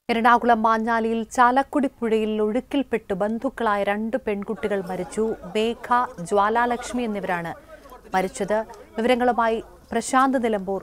എറണാകുളം മാഞ്ഞാലിയിൽ ചാലക്കുടി പുഴയിൽ ഒഴുക്കിൽപ്പെട്ട് ബന്ധുക്കളായ രണ്ട് പെൺകുട്ടികൾ മരിച്ചു മേഘ ജ്വാലാലക്ഷ്മി എന്നിവരാണ് മരിച്ചത് വിവരങ്ങളുമായി പ്രശാന്ത് നിലമ്പൂർ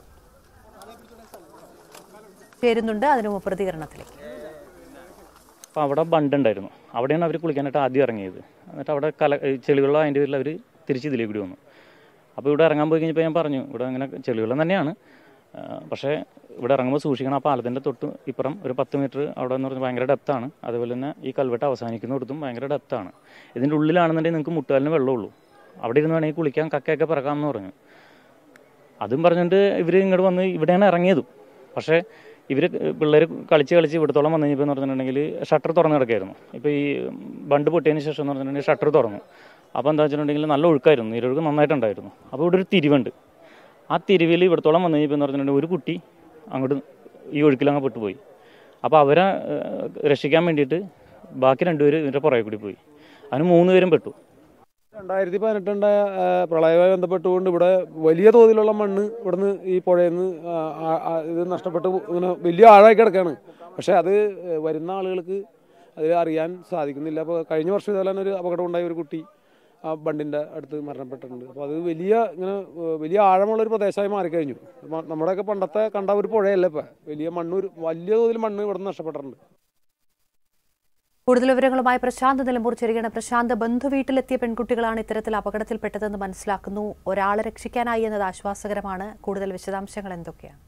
ചേരുന്നുണ്ട് അതിനു മുമ്പ് പ്രതികരണത്തിലേക്ക് അപ്പോൾ അവിടെ ബണ്ടുണ്ടായിരുന്നു അവിടെയാണ് അവർ കുളിക്കാനായിട്ട് ആദ്യം ഇറങ്ങിയത് എന്നിട്ട് അവിടെ കല ചെളിവെള്ളം അതിൻ്റെ പേരിൽ അവർ തിരിച്ച് ഇതിലേക്ക് കൂടി വന്നു അപ്പോൾ ഇവിടെ ഇറങ്ങാൻ പോയി കഴിഞ്ഞപ്പോൾ ഞാൻ പറഞ്ഞു ഇവിടെ അങ്ങനെ ചെളിവെള്ളം തന്നെയാണ് ആ, പക്ഷേ ഇവിടെ ഇറങ്ങുമ്പോൾ സൂക്ഷിക്കണം ആ പാലത്തിൻ്റെ തൊട്ട് ഇപ്പുറം ഒരു പത്ത് മീറ്റർ അവിടെ എന്ന് പറഞ്ഞാൽ ഭയങ്കര ഡെപ്താണ് അതുപോലെ തന്നെ ഈ കൽവെട്ട് അവസാനിക്കുന്നിടത്തും ഭയങ്കര ഡെപ്താണ് ഇതിൻ്റെ ഉള്ളിലാണെന്നുണ്ടെങ്കിൽ നിങ്ങൾക്ക് മുട്ടുകാലിന് വെള്ളമുള്ളൂ അവിടെ ഇരുന്ന് വേണമെങ്കിൽ കുളിക്കാൻ കക്കയൊക്കെ പിറക്കാമെന്ന് പറഞ്ഞു അതും പറഞ്ഞിട്ട് ഇവർ ഇങ്ങോട്ട് വന്ന് ഇവിടെയാണ് ഇറങ്ങിയതും പക്ഷേ ഇവർ പിള്ളേർ കളിച്ച് കളിച്ച് ഇവിടത്തോളം വന്നു കഴിഞ്ഞപ്പോൾ എന്ന് പറഞ്ഞിട്ടുണ്ടെങ്കിൽ ഷട്ടർ തുറന്ന് കിടക്കായിരുന്നു ഇപ്പോൾ ഈ ബണ്ട് പൊട്ടിയതിന് ശേഷം എന്ന് പറഞ്ഞിട്ടുണ്ടെങ്കിൽ ഷട്ടർ തുറന്നു അപ്പോൾ എന്താ വെച്ചിട്ടുണ്ടെങ്കിൽ നല്ല ഒഴുക്കായിരുന്നു നീരൊഴുക്ക് നന്നായിട്ടുണ്ടായിരുന്നു അപ്പോൾ ഇവിടെ ഒരു തിരിവുണ്ട് ആ തിരിവിൽ ഇവിടത്തോളം വന്നു കഴിഞ്ഞപ്പോൾ എന്ന് പറഞ്ഞിട്ടുണ്ടെങ്കിൽ ഒരു കുട്ടി അങ്ങോട്ട് ഈ ഒഴുക്കിലങ്ങ് പെട്ടുപോയി അപ്പോൾ അവരെ ഏഹ്, രക്ഷിക്കാൻ വേണ്ടിയിട്ട് ബാക്കി രണ്ടുപേരും ഇതിൻ്റെ പുറകെ കൂടി പോയി അതിന് മൂന്ന് പേരും പെട്ടു രണ്ടായിരത്തി പതിനെട്ടുണ്ടായ പ്രളയവുമായി ബന്ധപ്പെട്ടുകൊണ്ട് ഇവിടെ വലിയ തോതിലുള്ള മണ്ണ് ഇവിടുന്ന് ഈ പുഴയിൽ നിന്ന് ഇത് നഷ്ടപ്പെട്ട് ഇങ്ങനെ വലിയ ആഴമായി കിടക്കുകയാണ് പക്ഷെ അത് ഏഹ്, വരുന്ന ആളുകൾക്ക് അത് അറിയാൻ സാധിക്കുന്നില്ല അപ്പോൾ കഴിഞ്ഞ വർഷം ഇതുപോലെ തന്നെ ഒരു അപകടം ഉണ്ടായ ഒരു കുട്ടി ആ ബണ്ടിൻ്റെ അടുത്ത് മരണപ്പെട്ടിട്ടുണ്ട് അപ്പോൾ അത് വലിയ ഇങ്ങനെ ഏഹ്, വലിയ ആഴമുള്ള ഒരു പ്രദേശമായി മാറിക്കഴിഞ്ഞു മ- നമ്മുടെയൊക്കെ പണ്ടത്തെ കണ്ട ഒരു പുഴയല്ല ഇപ്പം വലിയ മണ്ണ് ഒരു വലിയ തോതിൽ മണ്ണ് ഇവിടെ നിന്ന് നഷ്ടപ്പെട്ടിട്ടുണ്ട് കൂടുതൽ വിവരങ്ങളുമായി പ്രശാന്ത് നിലമ്പൂർ ചേരുകയാണ് പ്രശാന്ത് ബന്ധുവീട്ടിലെത്തിയ പെൺകുട്ടികളാണ് ഇത്തരത്തിൽ അപകടത്തിൽപ്പെട്ടതെന്ന് മനസ്സിലാക്കുന്നു ഒരാളെ രക്ഷിക്കാനായി എന്നത് ആശ്വാസകരമാണ് കൂടുതൽ വിശദാംശങ്ങൾ എന്തൊക്കെയാണ്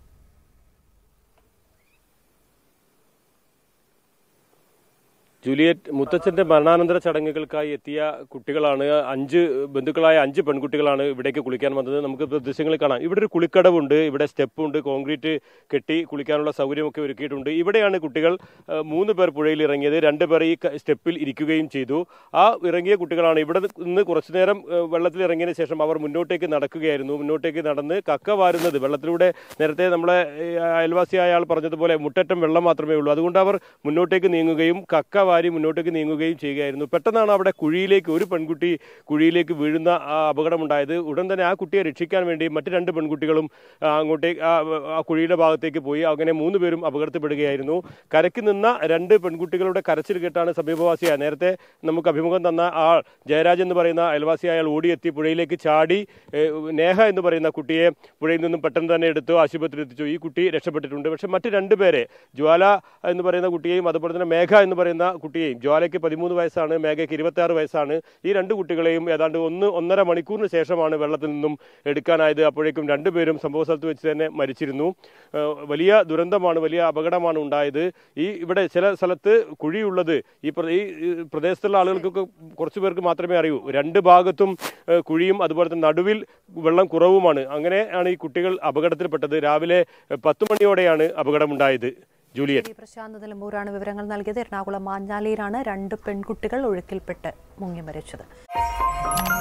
ജൂലിയറ്റ് മുത്തച്ഛന്റെ മരണാനന്തര ചടങ്ങുകൾക്കായി എത്തിയ കുട്ടികളാണ് അഞ്ച് ബന്ധുക്കളായ അഞ്ച് പെൺകുട്ടികളാണ് ഇവിടേക്ക് കുളിക്കാൻ വന്നത് നമുക്ക് ഇപ്പോൾ ദൃശ്യങ്ങളിൽ കാണാം ഇവിടെ ഒരു കുളിക്കടവുണ്ട് ഇവിടെ സ്റ്റെപ്പ് ഉണ്ട് കോൺക്രീറ്റ് കെട്ടി കുളിക്കാനുള്ള സൗകര്യമൊക്കെ ഒരുക്കിയിട്ടുണ്ട് ഇവിടെയാണ് കുട്ടികൾ ആ, മൂന്ന് പേർ പുഴയിൽ ഇറങ്ങിയത് രണ്ട് പേർ ഈ ക- സ്റ്റെപ്പിൽ ഇരിക്കുകയും ചെയ്തു ആ ഇറങ്ങിയ കുട്ടികളാണ് ഇവിടെ നിന്ന് കുറച്ചു നേരം ആ, വെള്ളത്തിൽ ഇറങ്ങിയതിന് ശേഷം അവർ മുന്നോട്ടേക്ക് നടക്കുകയായിരുന്നു മുന്നോട്ടേക്ക് നടന്ന് കക്ക വാരുന്നത് വെള്ളത്തിലൂടെ നേരത്തെ നമ്മളെ ഈ അയൽവാസിയായ ആൾ പറഞ്ഞതുപോലെ മുട്ടറ്റം വെള്ളം മാത്രമേ ഉള്ളൂ അതുകൊണ്ട് അവർ മുന്നോട്ടേക്ക് നീങ്ങുകയും കക്ക വാരി മുന്നോട്ടേക്ക് നീങ്ങുകയും ചെയ്യുകയായിരുന്നു പെട്ടെന്നാണ് അവിടെ കുഴിയിലേക്ക് ഒരു പെൺകുട്ടി കുഴിയിലേക്ക് വീഴുന്ന ആ അപകടമുണ്ടായത് ഉടൻ തന്നെ ആ കുട്ടിയെ രക്ഷിക്കാൻ വേണ്ടി മറ്റ് രണ്ട് പെൺകുട്ടികളും ആ, അങ്ങോട്ടേക്ക് ആ, ആ കുഴിയുടെ ഭാഗത്തേക്ക് പോയി അങ്ങനെ മൂന്ന് പേരും അപകടത്തിൽപ്പെടുകയായിരുന്നു കരയ്ക്ക് നിന്ന രണ്ട് പെൺകുട്ടികളുടെ കരച്ചിൽ കേട്ടാണ് സമീപവാസിയായ നേരത്തെ നമുക്ക് അഭിമുഖം തന്ന ആൾ ജയരാജ് എന്ന് പറയുന്ന അയൽവാസിയായ ആൾ ഓടിയെത്തി പുഴയിലേക്ക് ചാടി ഏ, നേഹ എന്ന് പറയുന്ന കുട്ടിയെ പുഴയിൽ നിന്നും പെട്ടെന്ന് തന്നെ എടുത്തു ആശുപത്രിയിൽ എത്തിച്ചു ഈ കുട്ടി രക്ഷപ്പെട്ടിട്ടുണ്ട് പക്ഷെ മറ്റ് രണ്ടുപേരെ ജ്വാല എന്ന് പറയുന്ന കുട്ടിയെയും അതുപോലെ തന്നെ മേഘ എന്ന് പറയുന്ന കുട്ടിയെയും ജ്വാലയ്ക്ക് പതിമൂന്ന് വയസ്സാണ് മേഘയ്ക്ക് ഇരുപത്തി ആറ് വയസ്സാണ് ഈ രണ്ട് കുട്ടികളെയും ഏതാണ്ട് ഒന്ന് ഒന്നര മണിക്കൂറിന് ശേഷമാണ് വെള്ളത്തിൽ നിന്നും എടുക്കാനായത് അപ്പോഴേക്കും രണ്ടുപേരും സംഭവ സ്ഥലത്ത് വെച്ച് തന്നെ മരിച്ചിരുന്നു ആ, വലിയ ദുരന്തമാണ് വലിയ അപകടമാണ് ഉണ്ടായത് ഈ ഇവിടെ ചില സ്ഥലത്ത് കുഴിയുള്ളത് ഈ പ്ര- ഈ ഈ പ്രദേശത്തുള്ള ആളുകൾക്കൊക്കെ കുറച്ച് പേർക്ക് മാത്രമേ അറിയൂ രണ്ട് ഭാഗത്തും ആ, കുഴിയും അതുപോലെ തന്നെ നടുവിൽ വെള്ളം കുറവുമാണ് അങ്ങനെയാണ് ഈ കുട്ടികൾ അപകടത്തിൽപ്പെട്ടത് രാവിലെ പത്ത് മണിയോടെയാണ് അപകടമുണ്ടായത് ജൂലിയറ്റ് ശരി, പ്രശാന്ത് നിലമ്പൂരാണ് വിവരങ്ങൾ നൽകിയത് എറണാകുളം മാഞ്ഞാലിയിലാണ് രണ്ട് പെൺകുട്ടികൾ ഒഴുക്കിൽപ്പെട്ട് മുങ്ങി മരിച്ചത്